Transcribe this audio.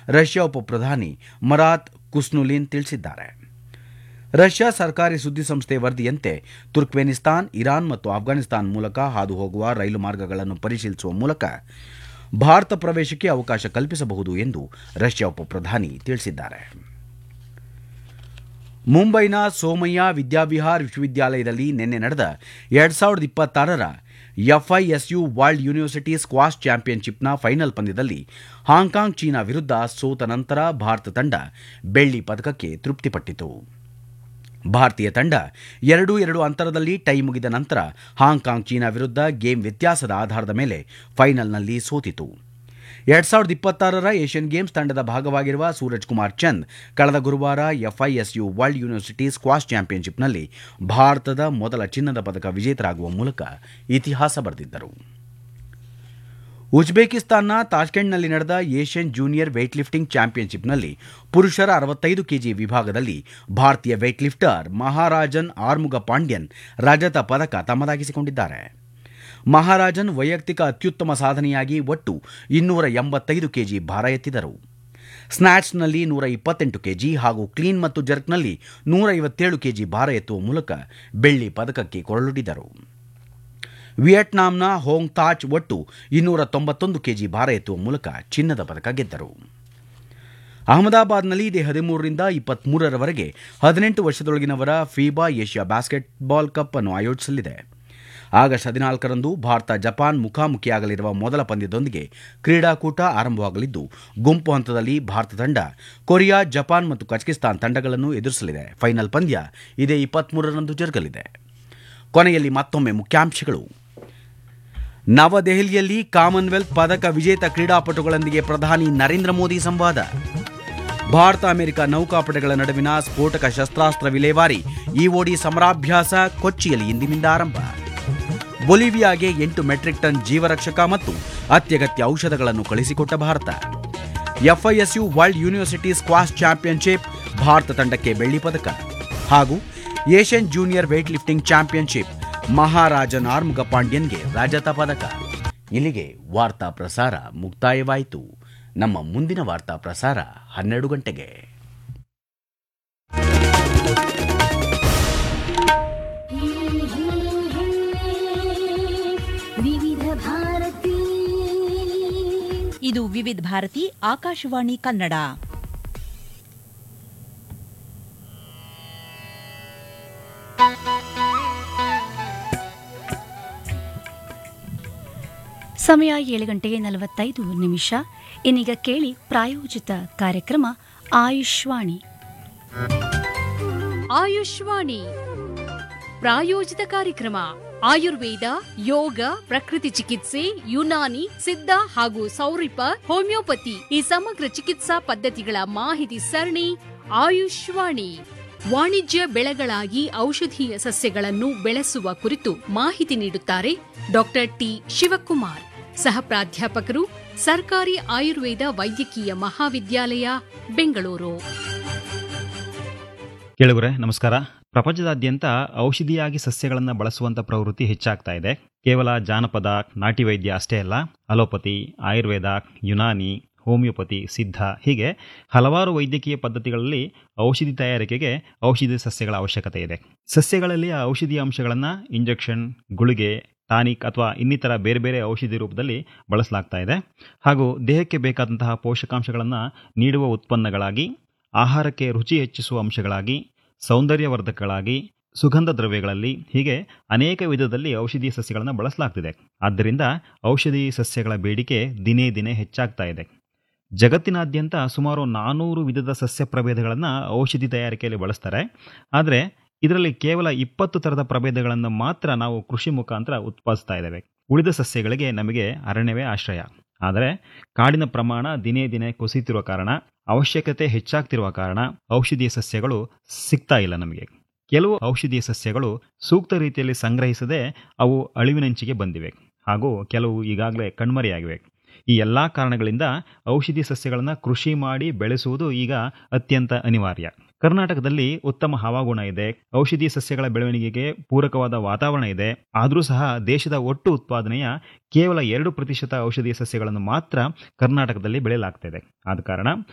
Russia ಉಪಪ್ರಧಾನಿ ಮರಾತ್ ಕುಸ್ನುಲಿನ್ ತಿಳಿಸಿದ್ದಾರೆ Russia ಸರ್ಕಾರಿ ಸುದ್ದಿಸಂಸ್ಥೆ ವರದಿಯಂತೆ ತುರ್ಕ್ಮೆನಿಸ್ತಾನ್ ಇರಾನ್ ಮತ್ತು ಆಫ್ಘಾನಿಸ್ತಾನ್ ಮೂಲಕ ಹಾದು ಹೋಗುವ ರೈಲು ಮಾರ್ಗಗಳನ್ನು ಪರಿಶೀಲಿಸುವ ಮೂಲಕ ಭಾರತ ಪ್ರವೇಶಕ್ಕೆ ಅವಕಾಶ ಕಲ್ಪಿಸಬಹುದು ಎಂದು ರಷ್ಯಾ ಉಪಪ್ರಧಾನಿ ತಿಳಿಸಿದ್ದಾರೆ ಮುಂಬೈನ ಸೋಮಯ್ಯ ವಿದ್ಯಾವಿಹಾರ್ ವಿಶ್ವವಿದ್ಯಾಲಯದಲ್ಲಿ ನಿನ್ನೆ ನಡೆದ ಎರಡ್ ಸಾವಿರದ ಇಪ್ಪತ್ತಾರರ ಎಫ್ಐಎಸ್ಯು ವರ್ಲ್ಡ್ ಯೂನಿವರ್ಸಿಟಿ ಸ್ಕ್ವಾಶ್ ಚಾಂಪಿಯನ್ಶಿಪ್ನ ಫೈನಲ್ ಪಂದ್ಯದಲ್ಲಿ ಹಾಂಕಾಂಗ್ ಚೀನಾ ವಿರುದ್ಧ ಸೋತ ನಂತರ ಭಾರತ ತಂಡ ಬೆಳ್ಳಿ ಪದಕಕ್ಕೆ ತೃಪ್ತಿಪಟ್ಟಿತು ಭಾರತೀಯ ತಂಡ ಎರಡು ಎರಡು ಅಂತರದಲ್ಲಿ ಟೈ ಮುಗಿದ ನಂತರ ಹಾಂಕಾಂಗ್ ಚೀನಾ ವಿರುದ್ಧ ಗೇಮ್ ವ್ಯತ್ಯಾಸದ ಆಧಾರದ ಮೇಲೆ ಫೈನಲ್ನಲ್ಲಿ ಸೋತಿತು ಎರಡ್ ಸಾವಿರದ ಇಪ್ಪತ್ತಾರರ ಏಷ್ಯನ್ ಗೇಮ್ಸ್ ತಂಡದ ಭಾಗವಾಗಿರುವ ಸೂರಜ್ ಕುಮಾರ್ ಚಂದ್ ಕಳೆದ ಗುರುವಾರ ಎಫ್ಐಎಸ್ಯು ವರ್ಲ್ಡ್ ಯೂನಿವರ್ಸಿಟಿ ಸ್ಕ್ವಾಶ್ ಚಾಂಪಿಯನ್ಶಿಪ್ನಲ್ಲಿ ಭಾರತದ ಮೊದಲ ಚಿನ್ನದ ಪದಕ ವಿಜೇತರಾಗುವ ಮೂಲಕ ಇತಿಹಾಸ ಬರೆದಿದ್ದರು ಉಜ್ಬೇಕಿಸ್ತಾನ್ನ ತಾಷ್ಕೆಂಟ್ನಲ್ಲಿ ನಡೆದ ಏಷ್ಯನ್ ಜೂನಿಯರ್ ವೇಟ್ ಲಿಫ್ಟಿಂಗ್ ಚಾಂಪಿಯನ್ಶಿಪ್ನಲ್ಲಿ ಪುರುಷರ ಅರವತ್ತೈದು ಕೆಜಿ ವಿಭಾಗದಲ್ಲಿ ಭಾರತೀಯ ವೇಟ್ ಲಿಫ್ಟರ್ ಮಹಾರಾಜನ್ ಆರ್ಮುಗ ಪಾಂಡ್ಯನ್ ರಜತ ಪದಕ ತಮ್ಮದಾಗಿಸಿಕೊಂಡಿದ್ದಾರೆ ಮಹಾರಾಜನ್ ವೈಯಕ್ತಿಕ ಅತ್ಯುತ್ತಮ ಸಾಧನೆಯಾಗಿ ಒಟ್ಟು ಇನ್ನೂರ ಎಂಬತ್ತೈದು ಕೆಜಿ ಭಾರ ಎತ್ತಿದರು ಸ್ನ್ಯಾಚ್ನಲ್ಲಿ ನೂರ ಇಪ್ಪತ್ತೆಂಟು ಕೆಜಿ ಹಾಗೂ ಕ್ಲೀನ್ ಮತ್ತು ಜರ್ಕ್ನಲ್ಲಿ ನೂರ ಐವತ್ತೇಳು ಕೆಜಿ ಭಾರ ಎತ್ತುವ ಮೂಲಕ ಬೆಳ್ಳಿ ಪದಕಕ್ಕೆ ಕೊರಳುಡಿದರು ವಿಯೆಟ್ನಾಂನ ಹೋಂಗ್ ತಾಚ್ ಒಟ್ಟು ಇನ್ನೂರ ತೊಂಬತ್ತೊಂದು ಕೆಜಿ ಭಾರ ಎತ್ತುವ ಮೂಲಕ ಚಿನ್ನದ ಪದಕ ಗೆದ್ದರು ಅಹಮದಾಬಾದ್ನಲ್ಲಿ ಇದೇ ಹದಿಮೂರರಿಂದ ಇಪ್ಪತ್ಮೂರರವರೆಗೆ ಹದಿನೆಂಟು ವರ್ಷದೊಳಗಿನವರ ಫೀಬಾ ಏಷ್ಯಾ ಬ್ಯಾಸ್ಕೆಟ್ಬಾಲ್ ಕಪ್ ಅನ್ನು ಆಯೋಜಿಸಲಿದೆ ಆಗಸ್ಟ್ ಹದಿನಾಲ್ಕರಂದು ಭಾರತ ಜಪಾನ್ ಮುಖಾಮುಖಿಯಾಗಲಿರುವ ಮೊದಲ ಪಂದ್ಯದೊಂದಿಗೆ ಕ್ರೀಡಾಕೂಟ ಆರಂಭವಾಗಲಿದ್ದು ಗುಂಪು ಹಂತದಲ್ಲಿ ಭಾರತ ತಂಡ ಕೊರಿಯಾ ಜಪಾನ್ ಮತ್ತು ಕಜಕಿಸ್ತಾನ್ ತಂಡಗಳನ್ನು ಎದುರಿಸಲಿದೆ ಫೈನಲ್ ಪಂದ್ಯ ಇದೇ ಇಪ್ಪತ್ಮೂರರಂದು ಜರುಗಲಿದೆ ಕೊನೆಯಲ್ಲಿ ಮತ್ತೊಮ್ಮೆ ಮುಖ್ಯಾಂಶಗಳು ನವದೆಹಲಿಯಲ್ಲಿ ಕಾಮನ್ವೆಲ್ತ್ ಪದಕ ವಿಜೇತ ಕ್ರೀಡಾಪಟುಗಳೊಂದಿಗೆ ಪ್ರಧಾನಿ ನರೇಂದ್ರ ಮೋದಿ ಸಂವಾದ ಭಾರತ ಅಮೆರಿಕ ನೌಕಾಪಡೆಗಳ ನಡುವಿನ ಸ್ಫೋಟಕ ಶಸ್ತ್ರಾಸ್ತ್ರ ವಿಲೇವಾರಿ ಇಒಡಿ ಸಮರಾಭ್ಯಾಸ ಕೊಚ್ಚಿಯಲ್ಲಿ ಇಂದಿನಿಂದ ಆರಂಭ ಬೊಲಿವಿಯಾಗೆ ಎಂಟು ಮೆಟ್ರಿಕ್ ಟನ್ ಜೀವರಕ್ಷಕ ಮತ್ತು ಅತ್ಯಗತ್ಯ ಔಷಧಗಳನ್ನು ಕಳಿಸಿಕೊಟ್ಟ Bharat FISU world university squash championship Bharat ತಂಡಕ್ಕೆ ಬೆಳ್ಳಿ ಪದಕ ಹಾಗೂ Asian junior weight lifting championship Maharajan Arumuga ಪಾಂಡ್ಯನ್ಗೆ ರಜತ ಪದಕ ಇಲ್ಲಿಗೆ ವಾರ್ತಾ ಪ್ರಸಾರ ಮುಕ್ತಾಯವಾಯಿತು ನಮ್ಮ ಮುಂದಿನ ವಾರ್ತಾ ಪ್ರಸಾರ ಹನ್ನೆರಡು ಗಂಟೆಗೆ ವಿವಿಧ ಭಾರತಿ ಇದು ವಿವಿಧ ಭಾರತಿ ಆಕಾಶವಾಣಿ ಕನ್ನಡ ಸಮಯ ಏಳು ಗಂಟೆಗೆ ನಲವತ್ತೈದು ನಿಮಿಷ ಇನ್ನೀಗ ಕೇಳಿ ಪ್ರಾಯೋಜಿತ ಕಾರ್ಯಕ್ರಮ ಆಯುಷ್ವಾಣಿ ಆಯುಷ್ವಾಣಿ ಪ್ರಾಯೋಜಿತ ಕಾರ್ಯಕ್ರಮ ಆಯುರ್ವೇದ ಯೋಗ ಪ್ರಕೃತಿ ಚಿಕಿತ್ಸೆ ಯುನಾನಿ ಸಿದ್ಧ ಹಾಗೂ ಸೌರಿಪ ಹೋಮಿಯೋಪತಿ ಈ ಸಮಗ್ರ ಚಿಕಿತ್ಸಾ ಪದ್ಧತಿಗಳ ಮಾಹಿತಿ ಸರಣಿ ಆಯುಷ್ವಾಣಿ ವಾಣಿಜ್ಯ ಬೆಳೆಗಳಾಗಿ ಔಷಧೀಯ ಸಸ್ಯಗಳನ್ನು ಬೆಳೆಸುವ ಕುರಿತು ಮಾಹಿತಿ ನೀಡುತ್ತಾರೆ ಡಾಕ್ಟರ್ ಟಿ ಶಿವಕುಮಾರ್ ಸಹ ಪ್ರಾಧ್ಯಾಪಕರು ಸರ್ಕಾರಿ ಆಯುರ್ವೇದ ವೈದ್ಯಕೀಯ ಮಹಾವಿದ್ಯಾಲಯ ಬೆಂಗಳೂರು ಕೇಳುಗರೆ ನಮಸ್ಕಾರ ಪ್ರಪಂಚದಾದ್ಯಂತ ಔಷಧಿಯಾಗಿ ಸಸ್ಯಗಳನ್ನು ಬಳಸುವಂಥ ಪ್ರವೃತ್ತಿ ಹೆಚ್ಚಾಗ್ತಾ ಇದೆ ಕೇವಲ ಜಾನಪದ ನಾಟಿ ವೈದ್ಯ ಅಷ್ಟೇ ಅಲ್ಲ ಅಲೋಪತಿ ಆಯುರ್ವೇದ ಯುನಾನಿ ಹೋಮಿಯೋಪತಿ ಸಿದ್ಧ ಹೀಗೆ ಹಲವಾರು ವೈದ್ಯಕೀಯ ಪದ್ಧತಿಗಳಲ್ಲಿ ಔಷಧಿ ತಯಾರಿಕೆಗೆ ಔಷಧಿ ಸಸ್ಯಗಳ ಅವಶ್ಯಕತೆ ಇದೆ ಸಸ್ಯಗಳಲ್ಲಿ ಆ ಔಷಧೀಯ ಅಂಶಗಳನ್ನು ಇಂಜೆಕ್ಷನ್ ಗುಳಿಗೆ ಟಾನಿಕ್ ಅಥವಾ ಇನ್ನಿತರ ಬೇರೆ ಬೇರೆ ಔಷಧಿ ರೂಪದಲ್ಲಿ ಬಳಸಲಾಗ್ತಾ ಇದೆ ಹಾಗೂ ದೇಹಕ್ಕೆ ಬೇಕಾದಂತಹ ಪೋಷಕಾಂಶಗಳನ್ನು ನೀಡುವ ಉತ್ಪನ್ನಗಳಾಗಿ ಆಹಾರಕ್ಕೆ ರುಚಿ ಹೆಚ್ಚಿಸುವ ಅಂಶಗಳಾಗಿ ಸೌಂದರ್ಯವರ್ಧಕಗಳಾಗಿ ಸುಗಂಧ ದ್ರವ್ಯಗಳಲ್ಲಿ ಹೀಗೆ ಅನೇಕ ವಿಧದಲ್ಲಿ ಔಷಧೀಯ ಸಸ್ಯಗಳನ್ನು ಬಳಸಲಾಗ್ತಿದೆ ಆದ್ದರಿಂದ ಔಷಧಿ ಸಸ್ಯಗಳ ಬೇಡಿಕೆ ದಿನೇ ದಿನೇ ಹೆಚ್ಚಾಗ್ತಾ ಇದೆ ಜಗತ್ತಿನಾದ್ಯಂತ ಸುಮಾರು ನಾನೂರು ವಿಧದ ಸಸ್ಯ ಪ್ರಭೇದಗಳನ್ನು ಔಷಧಿ ತಯಾರಿಕೆಯಲ್ಲಿ ಬಳಸ್ತಾರೆ ಆದರೆ ಇದರಲ್ಲಿ ಕೇವಲ ಇಪ್ಪತ್ತು ಥರದ ಪ್ರಭೇದಗಳನ್ನು ಮಾತ್ರ ನಾವು ಕೃಷಿ ಮುಖಾಂತರ ಉತ್ಪಾದಿಸ್ತಾ ಇದ್ದೇವೆ ಉಳಿದ ಸಸ್ಯಗಳಿಗೆ ನಮಗೆ ಅರಣ್ಯವೇ ಆಶ್ರಯ ಆದರೆ ಕಾಡಿನ ಪ್ರಮಾಣ ದಿನೇ ದಿನೇ ಕುಸಿತಿರುವ ಕಾರಣ ಅವಶ್ಯಕತೆ ಹೆಚ್ಚಾಗ್ತಿರುವ ಕಾರಣ ಔಷಧೀಯ ಸಸ್ಯಗಳು ಸಿಗ್ತಾ ಇಲ್ಲ ನಮಗೆ ಕೆಲವು ಔಷಧೀಯ ಸಸ್ಯಗಳು ಸೂಕ್ತ ರೀತಿಯಲ್ಲಿ ಸಂಗ್ರಹಿಸದೆ ಅವು ಅಳಿವಿನಂಚಿಗೆ ಬಂದಿವೆ ಹಾಗೂ ಕೆಲವು ಈಗಾಗಲೇ ಕಣ್ಮರೆಯಾಗಿವೆ ಈ ಎಲ್ಲ ಕಾರಣಗಳಿಂದ ಔಷಧಿ ಸಸ್ಯಗಳನ್ನು ಕೃಷಿ ಮಾಡಿ ಬೆಳೆಸುವುದು ಈಗ ಅತ್ಯಂತ ಅನಿವಾರ್ಯ ಕರ್ನಾಟಕದಲ್ಲಿ ಉತ್ತಮ ಹವಾಗುಣ ಇದೆ ಔಷಧಿ ಸಸ್ಯಗಳ ಬೆಳವಣಿಗೆಗೆ ಪೂರಕವಾದ ವಾತಾವರಣ ಇದೆ ಆದರೂ ಸಹ ದೇಶದ ಒಟ್ಟು ಉತ್ಪಾದನೆಯ ಕೇವಲ ಎರಡು ಪ್ರತಿಶತ ಔಷಧೀಯ ಸಸ್ಯಗಳನ್ನು ಮಾತ್ರ ಕರ್ನಾಟಕದಲ್ಲಿ ಬೆಳೆಯಲಾಗ್ತಾ ಇದೆ ಆದ ಕಾರಣ